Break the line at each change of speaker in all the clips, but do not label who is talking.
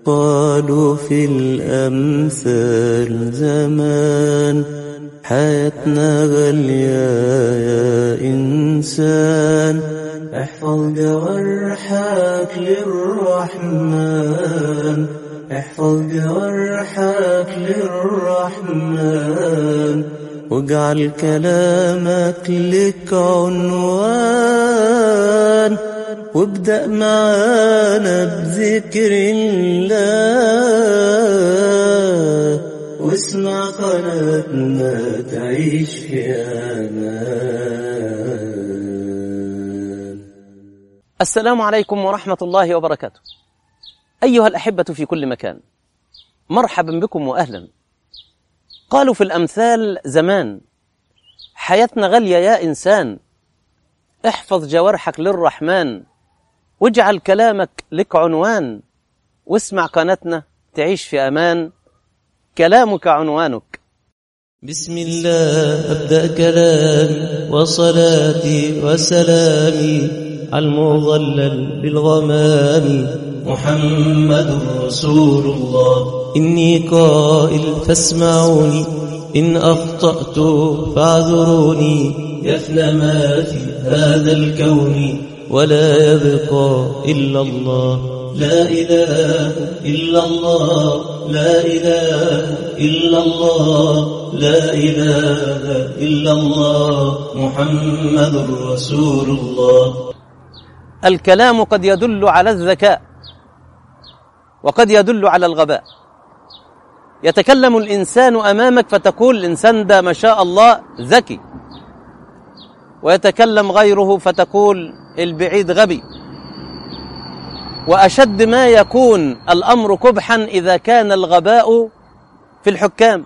قالوا في الأمثال زمان حياتنا غالية يا إنسان احفظ جوارحك للرحمن احفظ جوارحك للرحمن واجعل كلامك لك عنوان وابدأ معانا بذكر الله واسمع قناتنا تعيش في أمان
السلام عليكم ورحمة الله وبركاته أيها الأحبة في كل مكان مرحبا بكم وأهلا قالوا في الأمثال زمان حياتنا غالية يا إنسان احفظ جوارحك للرحمن واجعل كلامك لك عنوان واسمع قناتنا تعيش في أمان كلامك عنوانك
بسم الله أبدأ كلامي وصلاتي وسلامي على المظلل بالغمام محمد رسول الله إني قائل فاسمعوني إن أخطأت فاعذروني يفنى ما في هذا الكون ولا يبقى إلا الله لا إله إلا الله لا إله إلا الله لا إله إلا الله محمد رسول الله
الكلام قد يدل على الذكاء وقد يدل على الغباء يتكلم الإنسان أمامك فتقول الإنسان ده ما شاء الله ذكي ويتكلم غيره فتقول البعيد غبي وأشد ما يكون الأمر قبحا إذا كان الغباء في الحكام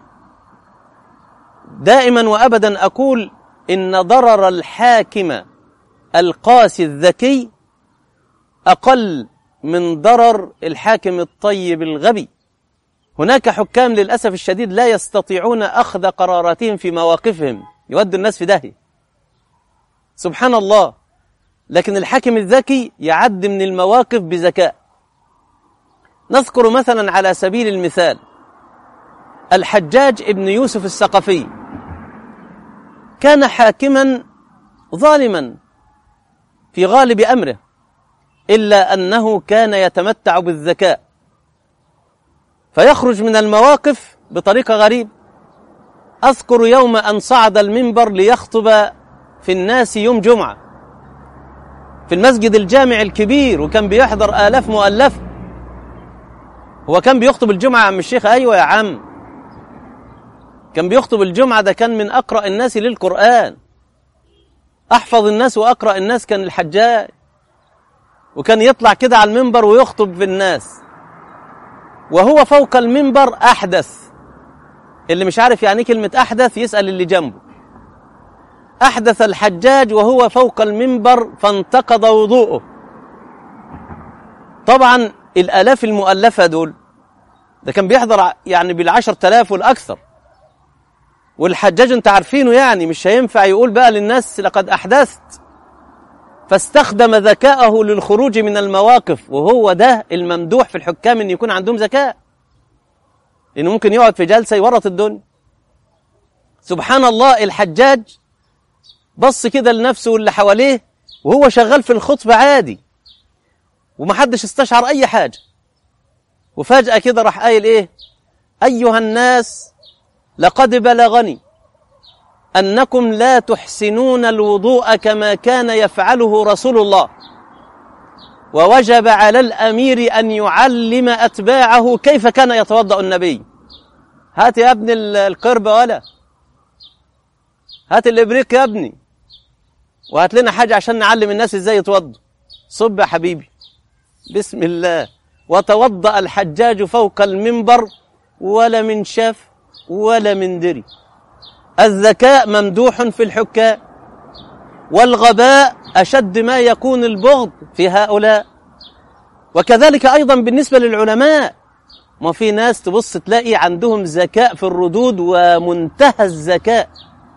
دائما وأبدا أقول إن ضرر الحاكم القاسي الذكي أقل من ضرر الحاكم الطيب الغبي هناك حكام للأسف الشديد لا يستطيعون أخذ قراراتهم في مواقفهم يودوا الناس في داهية سبحان الله لكن الحاكم الذكي يعد من المواقف بذكاء نذكر مثلا على سبيل المثال الحجاج ابن يوسف الثقفي كان حاكما ظالما في غالب أمره إلا أنه كان يتمتع بالذكاء فيخرج من المواقف بطريقة غريبة أذكر يوم أن صعد المنبر ليخطب في الناس يوم جمعة في المسجد الجامع الكبير وكان بيحضر آلاف مؤلفة هو كان بيخطب الجمعة يا عم الشيخ أيوة يا عم كان بيخطب الجمعة ده كان من أقرأ الناس للقرآن أحفظ الناس وأقرأ الناس كان الحجاج وكان يطلع كده على المنبر ويخطب في الناس وهو فوق المنبر أحدث اللي مش عارف يعني كلمة أحدث يسأل اللي جنبه أحدث الحجاج وهو فوق المنبر فانتقض وضوءه طبعا الآلاف المؤلفة دول ده كان بيحضر يعني بالعشر تلاف والأكثر والحجاج انت عارفينه يعني مش هينفع يقول بقى للناس لقد أحدثت فاستخدم ذكاءه للخروج من المواقف وهو ده الممدوح في الحكام ان يكون عندهم ذكاء لانه ممكن يقعد في جلسه يورط الدنيا سبحان الله الحجاج بص كده لنفسه واللي حواليه وهو شغال في الخطبه عادي ومحدش استشعر اي حاجه وفجاه كده راح قايل ايه ايها الناس لقد بلغني أنكم لا تحسنون الوضوء كما كان يفعله رسول الله ووجب على الأمير أن يعلم أتباعه كيف كان يتوضأ النبي هات يا ابن القرب ولا هات الإبريق يا ابني وهات لنا حاجة عشان نعلم الناس إزاي يتوضوا صب يا حبيبي بسم الله وتوضأ الحجاج فوق المنبر ولا من شاف ولا من دري الذكاء ممدوح في الحكام والغباء أشد ما يكون البغض في هؤلاء وكذلك أيضا بالنسبة للعلماء ما في ناس تبص تلاقي عندهم ذكاء في الردود ومنتهى الذكاء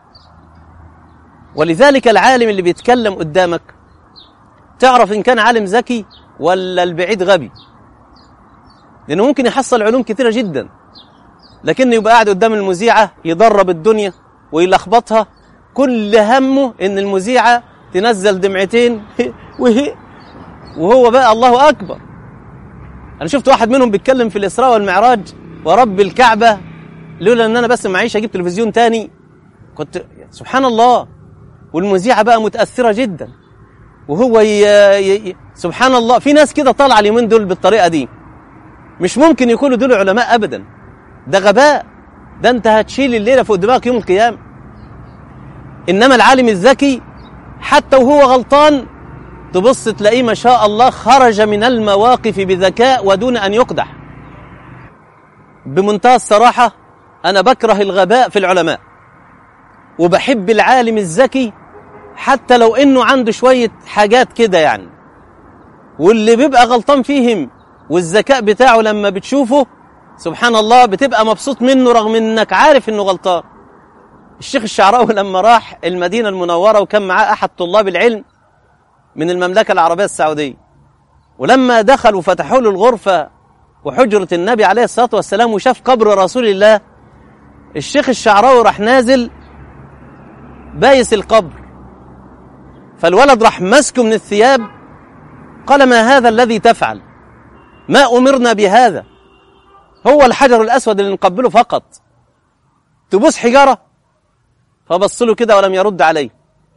ولذلك العالم اللي بيتكلم قدامك تعرف إن كان عالم ذكي ولا البعيد غبي لأنه ممكن يحصل علوم كثيرة جدا لكنه يبقى قاعد قدام المذيعة يدرب الدنيا ويلخبطها كل همه إن المذيعة تنزل دمعتين وهي وهو بقى الله أكبر أنا شفت واحد منهم بيتكلم في الإسراء والمعراج ورب الكعبة لولا إن أنا بس معيش أجيب تلفزيون تاني كنت سبحان الله والمذيعة بقى متأثرة جدا وهو ي... ي... سبحان الله في ناس كده طالعة اليومين دول بالطريقة دي مش ممكن يكونوا دول علماء أبدا ده غباء ده أنت هتشيل الليلة فوق دماغك يوم القيامة إنما العالم الذكي حتى وهو غلطان تبص تلاقيه ما شاء الله خرج من المواقف بذكاء ودون أن يقدح بمنتهى الصراحة أنا بكره الغباء في العلماء وبحب العالم الذكي حتى لو انه عنده شوية حاجات كده يعني واللي بيبقى غلطان فيهم والذكاء بتاعه لما بتشوفه سبحان الله بتبقى مبسوط منه رغم انك عارف انه غلطان الشيخ الشعراوي لما راح المدينة المنورة وكان معاه احد طلاب العلم من المملكة العربية السعودية ولما دخل وفتحوا له الغرفة وحجرة النبي عليه الصلاة والسلام وشاف قبر رسول الله الشيخ الشعراوي راح نازل بايس القبر فالولد راح مسكه من الثياب قال ما هذا الذي تفعل ما أمرنا بهذا هو الحجر الأسود اللي نقبله فقط تبوس حجارة فبص له كده ولم يرد عليه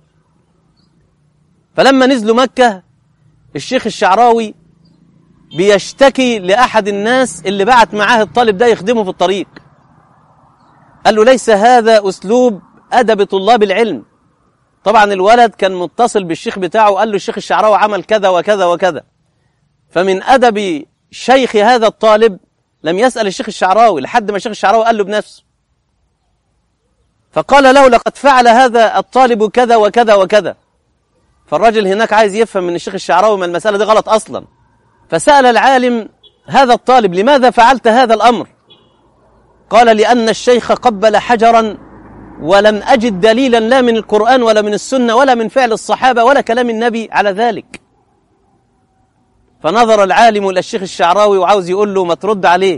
فلما نزلوا مكة الشيخ الشعراوي بيشتكي لأحد الناس اللي بعت معاه الطالب ده يخدمه في الطريق قال له ليس هذا أسلوب أدب طلاب العلم طبعا الولد كان متصل بالشيخ بتاعه وقال له الشيخ الشعراوي عمل كذا وكذا وكذا فمن أدب شيخ هذا الطالب لم يسأل الشيخ الشعراوي لحد ما الشيخ الشعراوي قال له بنفسه فقال له لقد فعل هذا الطالب كذا وكذا وكذا فالراجل هناك عايز يفهم من الشيخ الشعراوي ما المسألة دي غلط أصلا فسأل العالم هذا الطالب لماذا فعلت هذا الأمر قال لأن الشيخ قبل حجرا ولم أجد دليلا لا من القرآن ولا من السنة ولا من فعل الصحابة ولا كلام النبي على ذلك فنظر العالم إلى الشيخ الشعراوي وعاوز يقول له ما ترد عليه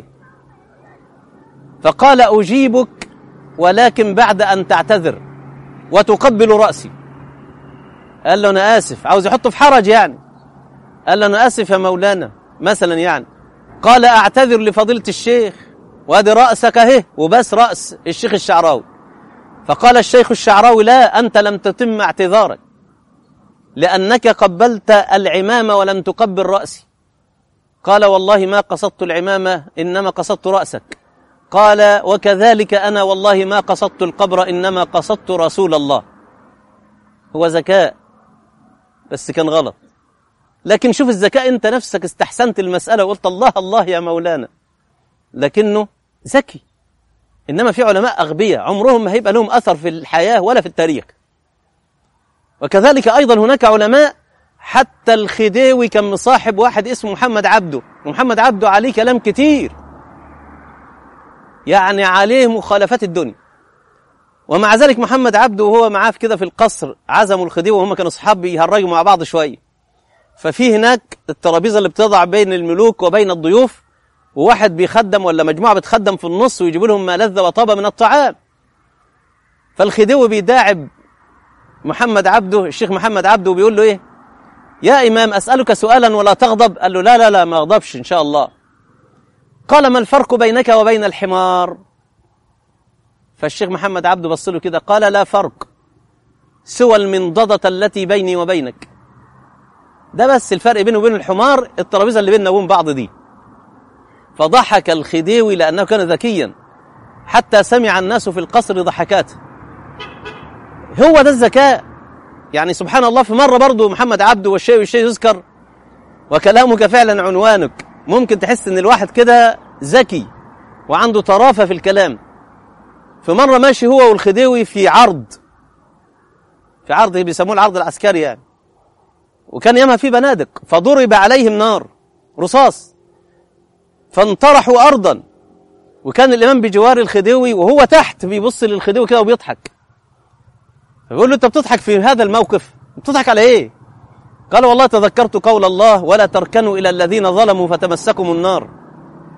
فقال أجيبك ولكن بعد أن تعتذر وتقبل رأسي قال له أنا آسف عاوز يحطه في حرج يعني قال له أنا آسف يا مولانا مثلا يعني قال أعتذر لفضيلة الشيخ وادي رأسك اهي وبس رأس الشيخ الشعراوي فقال الشيخ الشعراوي لا أنت لم تتم اعتذارك لأنك قبلت العمامة ولم تقبل رأسي قال والله ما قصدت العمامة إنما قصدت رأسك قال وكذلك أنا والله ما قصدت القبر إنما قصدت رسول الله هو ذكاء بس كان غلط لكن شوف الذكاء أنت نفسك استحسنت المسألة وقلت الله الله يا مولانا لكنه ذكي إنما في علماء أغبياء عمرهم ما هيبقى لهم أثر في الحياة ولا في التاريخ وكذلك أيضا هناك علماء حتى الخديوي كان مصاحب واحد اسمه محمد عبده ومحمد عبده عليه كلام كتير يعني عليه مخالفات الدنيا ومع ذلك محمد عبده وهو معاه في كده في القصر عزموا الخديوي وهم كانوا اصحاب بيهرجوا مع بعض شويه ففي هناك الترابيزه اللي بتضع بين الملوك وبين الضيوف وواحد بيخدم ولا مجموعه بتخدم في النص ويجيبوا لهم ما لذ وطاب من الطعام فالخديوي بيداعب محمد عبده الشيخ محمد عبده وبيقول له ايه يا امام اسالك سؤالا ولا تغضب قال له لا لا لا ما اغضبش ان شاء الله قال ما الفرق بينك وبين الحمار فالشيخ محمد عبده بص له كده قال لا فرق سوى المنضدة التي بيني وبينك ده بس الفرق بينه وبين الحمار الترابيزه اللي بيننا وبين بعض دي فضحك الخديوي لأنه كان ذكيا حتى سمع الناس في القصر ضحكات هو ده الذكاء يعني سبحان الله في مرة برضو محمد عبده والشيء والشيء يذكر وكلامك فعلا عنوانك ممكن تحس ان الواحد كده ذكي وعنده طرافة في الكلام في مرة ماشي هو والخديوي في عرض في عرض بيسموه العرض العسكري يعني وكان ياما في بنادق فضرب عليهم نار رصاص فانطرحوا أرضا وكان الإمام بجوار الخديوي وهو تحت بيبص للخديوي كده وبيضحك فبيقول له أنت بتضحك في هذا الموقف بتضحك على إيه قال والله تذكرت قول الله ولا تركنوا إلى الذين ظلموا فتمسكم النار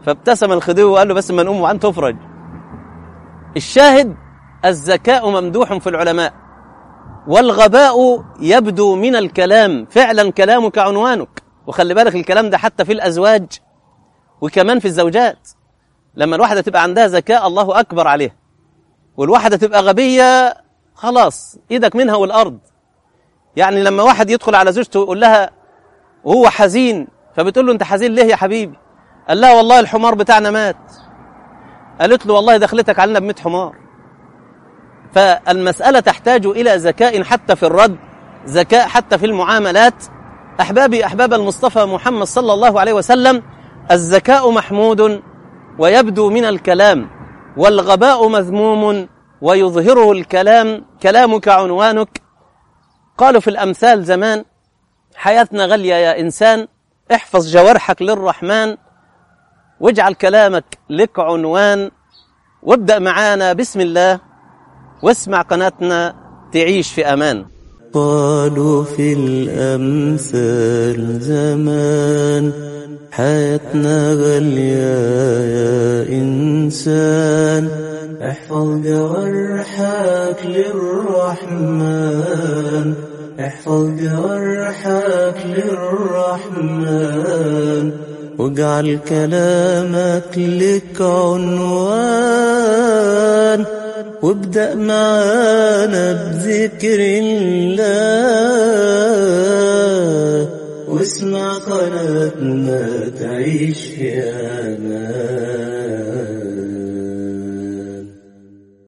فابتسم الخديوي وقال له بس ما نقوم وأن تفرج الشاهد الذكاء ممدوح في العلماء والغباء يبدو من الكلام فعلا كلامك عنوانك وخلي بالك الكلام ده حتى في الأزواج وكمان في الزوجات لما الواحدة تبقى عندها ذكاء الله أكبر عليها والواحدة تبقى غبية خلاص إيدك منها والأرض يعني لما واحد يدخل على زوجته ويقول لها وهو حزين فبتقول له أنت حزين ليه يا حبيبي قال لها والله الحمار بتاعنا مات قالت له والله دخلتك علينا ب حمار فالمسألة تحتاج إلى ذكاء حتى في الرد ذكاء حتى في المعاملات أحبابي أحباب المصطفى محمد صلى الله عليه وسلم الذكاء محمود ويبدو من الكلام والغباء مذموم ويظهره الكلام كلامك عنوانك قالوا في الأمثال زمان حياتنا غالية يا إنسان احفظ جوارحك للرحمن واجعل كلامك لك عنوان وابدأ معانا بسم الله واسمع قناتنا تعيش في أمان
قالوا في الأمثال زمان حياتنا غالية يا إنسان احفظ جوارحك للرحمن احفظ جوارحك للرحمن واجعل كلامك لك عنوان وابدأ معانا بذكر الله واسمع قناتنا تعيش في